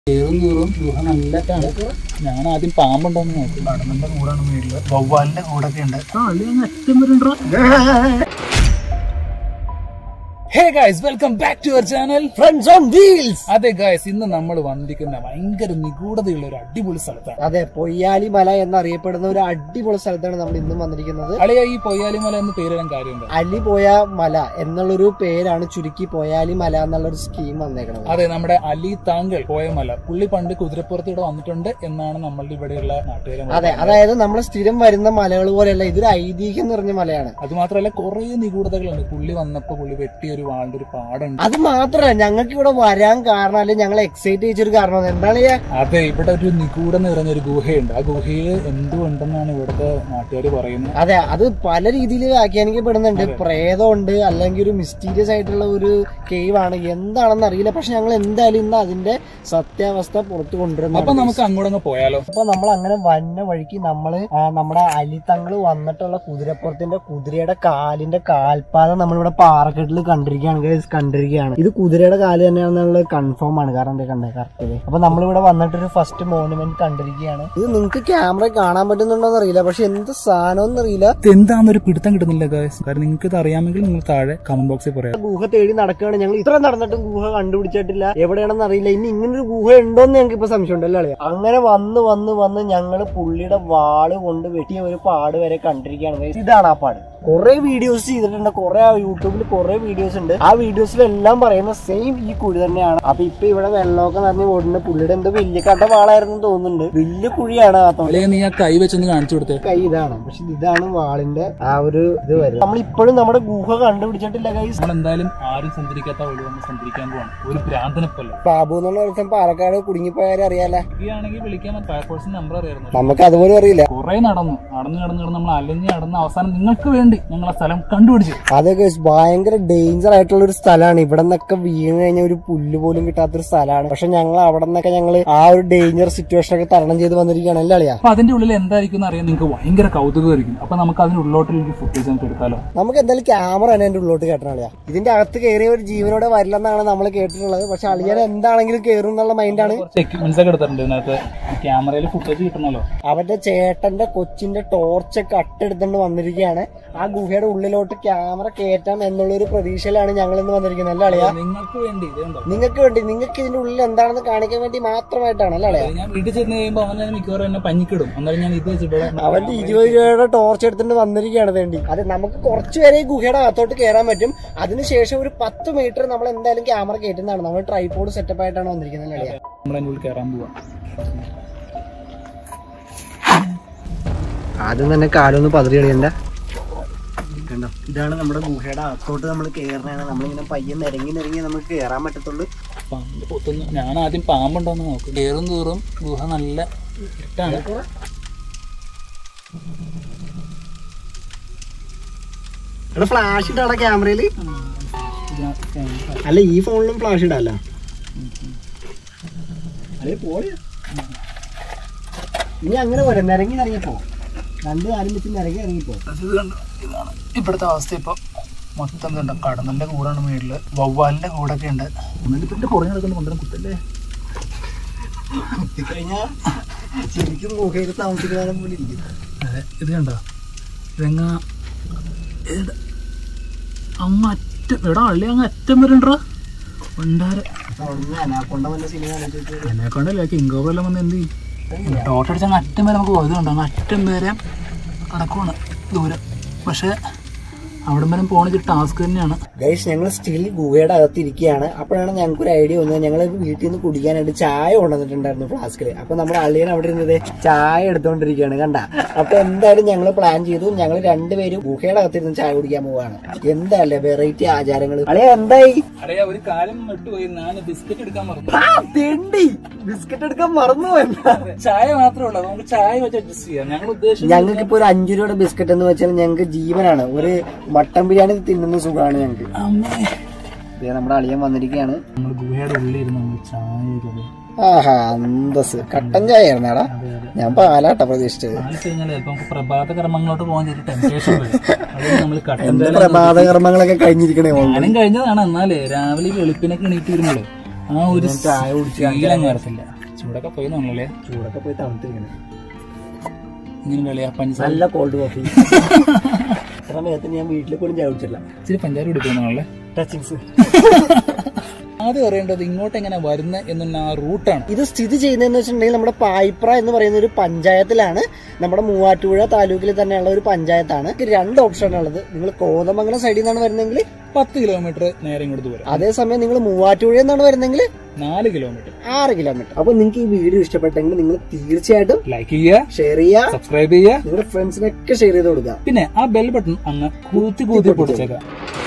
കയറും കയറും ഗുഹ നല്ല ഞാൻ ആദ്യം പാമ്പുണ്ടോന്ന് നോക്കും കടന്നന്റെ കൂടാണ് മേളില് വവ്വാലിന്റെ കൂടൊക്കെ ഉണ്ട് ആ അല്ലേ അങ്ങ് അറ്റം വരുന്നുണ്ടോ hey guys welcome back to our channel friends on wheels അതെ ഗായ്സ് ഇന്ന് നമ്മൾ വന്നിരിക്കുന്ന ഭയങ്കര നിഗൂഢതയുള്ള ഒരു അടിപൊളി സ്ഥലത്താണ് അതെ പൊയ്യാലി മല എന്നറിയപ്പെടുന്ന ഒരു അടിപൊളി സ്ഥലത്താണ് നമ്മൾ ഇന്നും വന്നിരിക്കുന്നത് അളിയ ഈ പൊയ്യാലിമല എന്ന് പേരിടാൻ കാര്യമുണ്ട് അലി പോയ മല എന്നുള്ളൊരു പേരാണ് ചുരുക്കി പൊയ്യാലി മല എന്നുള്ളൊരു സ്കീം വന്നേക്കണത് അതെ നമ്മുടെ അലി താങ്കൾ പോയ മല പുള്ളി പണ്ട് കുതിരപ്പുറത്ത് ഇവിടെ വന്നിട്ടുണ്ട് എന്നാണ് നമ്മളുടെ ഇവിടെയുള്ള നാട്ടുകാരെ അതെ അതായത് നമ്മൾ സ്ഥിരം വരുന്ന മലകൾ പോലെയല്ല ഇതൊരു ഐതിഹ്യം നിറഞ്ഞ മലയാണ് അത് മാത്രമല്ല കുറെ നിഗൂഢതകളുണ്ട് പുള്ളി വന്നപ്പോ പുള്ളി വെട്ടിയ ഒരു വാളുടെ ഒരു പാടുണ്ട് അത് മാത്രമല്ല ഞങ്ങൾക്ക് ഇവിടെ വരാൻ കാരണം അല്ലെങ്കിൽ ഞങ്ങളെ എക്സൈറ്റ് ചെയ്തൊരു കാരണം എന്താണ് ഈ അതെ ഇവിടെ ഒരു നിഗൂഢം നിറഞ്ഞ ഒരു ഗുഹയുണ്ട് ആ ഗുഹയിൽ എന്തോ ഉണ്ടെന്നാണ് ഇവിടുത്തെ നാട്ടുകാർ പറയുന്നത് അതെ അത് പല രീതിയിൽ വ്യാഖ്യാനിക്കപ്പെടുന്നുണ്ട് പ്രേതമുണ്ട് അല്ലെങ്കിൽ ഒരു മിസ്റ്റീരിയസ് ആയിട്ടുള്ള ഒരു കേവ് ആണ് എന്താണെന്ന് അറിയില്ല പക്ഷെ ഞങ്ങൾ എന്തായാലും ഇന്ന് അതിന്റെ സത്യാവസ്ഥ പുറത്തു കൊണ്ടുവരുന്നു അപ്പൊ നമുക്ക് അങ്ങോട്ടങ്ങ് പോയാലോ അപ്പൊ നമ്മൾ അങ്ങനെ വന്ന വഴിക്ക് നമ്മള് ആ, നമ്മുടെ അലിത്തങ്ങള് വന്നിട്ടുള്ള കുതിരപ്പുറത്തിന്റെ കുതിരയുടെ കാലിന്റെ കാൽപാദം നമ്മളിവിടെ പാറക്കെട്ടിൽ കണ്ടിരിക്കുകയാണ് guys, കണ്ടിരിക്കുകയാണ് ഇത് കുതിരയുടെ കാല് തന്നെയാണെന്നുള്ളത് കൺഫേം ആണ് കാരണം എന്താ കണ്ടേ കറക്റ്റ് അപ്പൊ നമ്മളിവിടെ വന്നിട്ടൊരു ഫസ്റ്റ് മോണുമെന്റ് കണ്ടിരിക്കുകയാണ് ഇത് നിങ്ങൾക്ക് ക്യാമറ കാണാൻ പറ്റുന്നുണ്ടോന്ന് അറിയില്ല പക്ഷെ എന്ത് സാധനം അറിയില്ല എന്താന്നൊരു പിടുത്തം കിട്ടുന്നില്ല ഗായ്സ് കാരണം നിങ്ങൾക്ക് ഇത് അറിയാമെങ്കിൽ നിങ്ങൾ താഴെ കമന്റ് ബോക്സിൽ പറയാം ഗുഹ തേടി നടക്കുകയാണ് ഞങ്ങൾ ഇത്ര നടന്നിട്ടും ഗുഹ കണ്ടുപിടിച്ചിട്ടില്ല എവിടെയാണെന്ന് അറിയില്ല ഇനി ഇങ്ങനൊരു ഗുഹ ഉണ്ടോന്ന് ഞങ്ങൾക്ക് ഇപ്പൊ സംശയം ഉണ്ടല്ലോ അളിയാ? അങ്ങനെ വന്ന് വന്ന് വന്ന് ഞങ്ങള് പുള്ളിയുടെ വാള് കൊണ്ട് വെട്ടിയ ഒരു പാട് വരെ കണ്ടിരിക്കുകയാണ് guys. ഇതാണ് ആ പാട് കുറെ വീഡിയോസ് ചെയ്തിട്ടുണ്ട് കുറെ യൂട്യൂബിൽ കുറെ വീഡിയോസ് ഉണ്ട് ആ വീഡിയോസിലെല്ലാം പറയുന്ന സെയിം ഈ കുഴി തന്നെയാണ് അപ്പൊ ഇപ്പൊ ഇവിടെ വെള്ളമൊക്കെ നിറഞ്ഞ് ഓടുന്നുണ്ട് പുള്ളിയുടെ എന്തോ വലിയ കട്ട വാളായിരുന്നു തോന്നുന്നുണ്ട് വലിയ കുഴിയാണ് ആ തോന്നുന്നത് അല്ലെങ്കിൽ നീ ആ കൈ വെച്ചൊന്ന് കാണിച്ചു കൊടുത്തേ കൈ ഇതാണ് പക്ഷെ ഇതാണ് വാളിന്റെ ആ ഒരു ഇത് വരും നമ്മൾ ഇപ്പോഴും നമ്മുടെ ഗുഹ കണ്ടുപിടിച്ചിട്ടില്ല കൈസ് നമ്മൾ എന്തായാലും ആരും സഞ്ചരിക്കാത്ത വഴി നമ്മൾ സഞ്ചരിക്കാൻ പോവാണ് ഒരു ഭ്രാന്തനെപ്പല്ല ബാബു എന്നുള്ള ഒരുത്തൻ പാലക്കാട് കുടുങ്ങിപ്പോയാലും അറിയാലേ ആണെങ്കിൽ വിളിക്കാൻ ഫയർഫോഴ്സിന്റെ നമ്പർ അറിയായിരുന്നു നമുക്ക് അതുപോലും അറിയില്ല കുറെ നടന്നു നടന്ന് നടന്ന് നടന്ന് നമ്മൾ അലഞ്ഞ് നടന്ന് അവസാനം നിങ്ങൾക്ക് വേണ്ടി ഞങ്ങൾ ആ സ്ഥലം കണ്ടുപിടിച്ചു അതൊക്കെ ഭയങ്കര ഡേഞ്ചർ ആയിട്ടുള്ള ഒരു സ്ഥലമാണ് ഇവിടെ നിന്നൊക്കെ വീണ് കഴിഞ്ഞാൽ ഒരു പുല്ല് പോലും കിട്ടാത്തൊരു സ്ഥലമാണ് പക്ഷെ ഞങ്ങൾ അവിടെ നിന്നൊക്കെ ഞങ്ങൾ ആ ഒരു ഡേഞ്ചർ സിറ്റുവേഷൻ ഒക്കെ തരണം ചെയ്ത് വന്നിരിക്കുകയാണ് അല്ലേ അളിയാ അപ്പൊ അതിന്റെ ഉള്ളിൽ എന്തായിരിക്കും എന്ന് അറിയാൻ നിങ്ങൾക്ക് ഭയങ്കര കൗതുകമായിരിക്കും അപ്പൊ നമുക്ക് അതിന്റെ ഉള്ളിലോട്ടുള്ള ഫുട്ടേജ് നമുക്ക് എടുക്കാലോ നമുക്ക് എന്തായാലും ക്യാമറ തന്നെ എന്റെ ഉള്ളോട്ട് കയറ്റണം അളിയാ ഇതിന്റെ അകത്ത് കയറിയ ഒരു ജീവനോടെ വരില്ലെന്നാണ് നമ്മൾ കേട്ടിട്ടുള്ളത് പക്ഷെ അളിയനെ എന്താണെങ്കിലും കയറും എന്നുള്ള മൈൻഡാണ് കുറച്ച് എക്യുപ്മെന്റ്സ് ഒക്കെ എടുത്തിട്ടുണ്ട് ഇതിനകത്ത് ക്യാമറയിൽ ഫുട്ടേജ് കിട്ടണല്ലോ അവന്റെ ചേട്ടന്റെ കൊച്ചിന്റെ ടോർച്ചൊക്കെ അട്ടെടുത്തോണ്ട് വന്നിരിക്കുകയാണ് ആ ഗുഹയുടെ ഉള്ളിലോട്ട് ക്യാമറ കയറ്റാം എന്നുള്ളൊരു പ്രതീക്ഷയിലാണ് ഞങ്ങൾ ഇന്ന് വന്നിരിക്കുന്നത് അല്ലേ അളിയാ നിങ്ങൾക്ക് വേണ്ടി ഇതുണ്ടോ നിങ്ങൾക്ക് വേണ്ടി നിങ്ങൾക്ക് ഇതിന്റെ ഉള്ളിൽ എന്താണെന്ന് കാണിക്കാൻ വേണ്ടി മാത്രമായിട്ടാണ് അല്ലേ അളിയാ ഞാൻ വീട്ടിൽ ചെന്ന് കഴിയുമ്പോൾ അവൻ തന്നെ മിക്കവാറും എന്നെ പഞ്ഞിക്കിടും എന്നാലും ഞാൻ ഇത് വെച്ചിട്ട് അവന്റെ ഇരുപത് രൂപയുടെ ടോർച്ച് എടുത്തിട്ട് വന്നിരിക്കുകയാണ് വേണ്ടി അത് നമുക്ക് കുറച്ച് പേരെ ഈ ഗുഹയുടെ അകത്തോട്ട് കയറാൻ പറ്റും അതിനുശേഷം ഒരു പത്ത് മീറ്റർ നമ്മൾ എന്തായാലും ക്യാമറ കയറ്റുന്നതാണ് നമ്മൾ ട്രൈപോഡ് സെറ്റപ്പ് ആയിട്ടാണ് വന്നിരിക്കുന്നത് അല്ലേ അളിയാ? നമ്മൾ അതിൻ്റെ ഉള്ളിൽ കയറാൻ പോവാം ആദ്യം തന്നെ കാലൊന്ന് പതറി കളിയണ്ട കണ്ടോ ഇതാണ് നമ്മുടെ ഗുഹയുടെ അകത്തോട്ട് നമ്മൾ കയറണതാണ് നമ്മളിങ്ങനെ പയ്യെ നിരങ്ങി നിരങ്ങി നമുക്ക് കയറാൻ പറ്റത്തുള്ളൂ പാമ്പ് പൊത്തുന്നു ഞാൻ ആദ്യം പാമ്പുണ്ടോന്ന് നോക്കും കയറും തോറും ഗുഹ നല്ല ഇരുട്ടാണ് ഇവിടെ ഫ്ലാഷ് ഇട്ടാണ് ക്യാമറയിൽ ഇതിനകത്ത് അല്ല ഈ ഫോണിലും ഫ്ലാഷ് ഇടാല്ല അല്ലേ പോളിയാ ഇനി അങ്ങനെ പോലെ നിരങ്ങി നിരങ്ങിപ്പോ രണ്ട് കാലം വെച്ച് നിരങ്ങി ഇറങ്ങിപ്പോ ഇത് കണ്ടോ? ഇതാണ് ഇപ്പോഴത്തെ അവസ്ഥ ഇപ്പൊ മൊത്തം കണ്ടോ കടന്നന്റെ കൂടാണ് മേളില് വവ്വാലിന്റെ കൂടൊക്കെ ഉണ്ട് ഒന്നിലിപ്പിന്റെ പുറകെ നടക്കുന്ന കൊണ്ടുവരും കുത്തല്ലേ കഴിഞ്ഞാ ശരിക്കും ഗുഹയിൽ താമസിക്കുന്ന പോലെ ഇരിക്കും അതെ ഇത് കണ്ടോ ഇതെങ്ങ ഇത് അങ്ങ് അറ്റം എടാ അള്ളി അങ്ങ് അറ്റം വരണ്ടോ ഉണ്ടാരെ അനാക്കൊണ്ട വല്ല സിനിമ കണ്ടിട്ട് എന്നെ കൊണ്ടല്ലേ കിങ് ഓവർ എല്ലാം വന്ന് എന്ത് ചെയ്യും ടോട്ടടിച്ച് അങ്ങ് അറ്റം വരെ നമുക്ക് ഇത് കണ്ടോ അങ്ങ് അറ്റം വരെ കിടക്കുവാണ് ദൂരം പക്ഷെ അവിടം വരെ പോണത് ടാസ്ക് തന്നെയാണ് ഗൈസ് ഞങ്ങൾ സ്റ്റിൽ ഗുഹയുടെ അകത്ത് ഇരിക്കുകയാണ് അപ്പോഴാണ് ഞങ്ങൾക്ക് ഒരു ഐഡിയ വന്നത് ഞങ്ങൾ വീട്ടിൽ നിന്ന് കുടിക്കാനായിട്ട് ചായ കൊണ്ടുവന്നിട്ടുണ്ടായിരുന്നു ഫ്ലാസ്കില് അപ്പൊ നമ്മുടെ അളിയൻ അവിടെ ഇരുന്നത് ചായ എടുത്തോണ്ടിരിക്കുകയാണ് കണ്ട അപ്പൊ എന്തായാലും ഞങ്ങൾ പ്ലാൻ ചെയ്തു ഞങ്ങൾ രണ്ടുപേരും ഗുഹയുടെ അകത്തിരുന്ന് ചായ കുടിക്കാൻ പോവാണ് എന്താല്ലേ വെറൈറ്റി ആചാരങ്ങൾ അളിയ എന്തായി അറിയാ ഒരു കാലം വിട്ടുപോയി ഞാൻ ബിസ്ക്കറ്റ് എടുക്കാൻ മറന്നു ആ, തെണ്ടി ബിസ്ക്കറ്റ് എടുക്കാൻ മറന്നു എന്താ ചായ മാത്രമേ ഉള്ളൂ നമുക്ക് ചായ വെച്ച് അഡ്ജസ്റ്റ് ചെയ്യാം ഞങ്ങൾ ഉദ്ദേശിച്ചത് ഞങ്ങൾക്ക് ഇപ്പൊ ഒരു അഞ്ചു രൂപയുടെ ബിസ്ക്കറ്റ് എന്ന് വെച്ചാൽ ഞങ്ങൾക്ക് ജീവനാണ് ഒരു മട്ടൻ ബിരിയാണി തിന്നുന്ന സുഖമാണ് ഞങ്ങൾക്ക് അമ്മേ ദേ നമ്മുടെ അളിയൻ വന്നിരിക്കുകയാണ് നമ്മൾ ഗുഹയുടെ ഉള്ളിലിരുന്ന് നമ്മൾ ചായ ഒക്കെ ആഹാ അന്തസ് കട്ടൻ ചായ ആയിരുന്നാടാ ഞാൻ പാലാട്ട പ്രതീക്ഷിച്ചത് കാണിച്ചു കഴിഞ്ഞാൽ ചിലപ്പോൾ നമുക്ക് പ്രഭാത കർമ്മങ്ങളോട്ട് പോകാൻ ചെറിയ ടെൻഷൻ വരും അതുകൊണ്ട് നമ്മൾ കട്ടൻ എന്റെ പ്രഭാത കർമ്മങ്ങളൊക്കെ കഴിഞ്ഞിരിക്കണേ ഓൾറെഡി ഞാനും കഴിഞ്ഞതാണ് എന്നാലേ രാവിലെ ഈ വെളുപ്പിനൊക്കെ എണീറ്റ് വരുമ്പോഴേ ആ ഒരു ഞാൻ ചായ കുടിച്ച് ശീലം വരത്തില്ല ചൂടൊക്കെ പോയി തോന്നല്ലേ ചൂടൊക്കെ പോയി തണുത്തിരിക്കണം ഇങ്ങനെ കളിയാ പഞ്ചസാര നല്ല കോൾഡ് കോഫി ഇത്ര നേരത്തെ ഞാൻ വീട്ടിൽ പോലും ചായ കുടിച്ചില്ല ഇച്ചിരി പഞ്ചാര കുടിക്കുന്നാണല്ലേ ടച്ചിങ്സ് ആദ്യം അറിയേണ്ടത് ഇങ്ങോട്ട് എങ്ങനെ വരുന്നത് എന്നുള്ള ആ റൂട്ടാണ് ഇത് സ്ഥിതി ചെയ്യുന്നതെന്ന് വെച്ചിട്ടുണ്ടെങ്കിൽ നമ്മുടെ പായിപ്ര എന്ന് പറയുന്ന ഒരു പഞ്ചായത്തിലാണ് നമ്മുടെ മൂവാറ്റുപുഴ താലൂക്കിൽ തന്നെയുള്ള ഒരു പഞ്ചായത്താണ് ഇത് രണ്ട് ഓപ്ഷൻ ഉള്ളത് നിങ്ങൾ കോതമംഗലം സൈഡിൽ നിന്നാണ് വരുന്നതെങ്കിൽ പത്ത് കിലോമീറ്റർ നേരെ ഇങ്ങോട്ട് ദൂരം അതേസമയം നിങ്ങൾ മൂവാറ്റുപുഴയിൽ നിന്നാണ് വരുന്നതെങ്കിൽ നാല് കിലോമീറ്റർ ആറ് കിലോമീറ്റർ അപ്പൊ നിങ്ങൾക്ക് ഈ വീഡിയോ ഇഷ്ടപ്പെട്ടെങ്കിൽ നിങ്ങൾ തീർച്ചയായിട്ടും ലൈക്ക് ചെയ്യുക ഷെയർ ചെയ്യുക സബ്സ്ക്രൈബ് ചെയ്യുക നിങ്ങളുടെ ഫ്രണ്ട്സിനൊക്കെ ഷെയർ ചെയ്ത് കൊടുക്കുക പിന്നെ ആ ബെൽ ബട്ടൺ അങ്ങ് കൂത്തി കൂത്തി പൊടിച്ചേക്കാം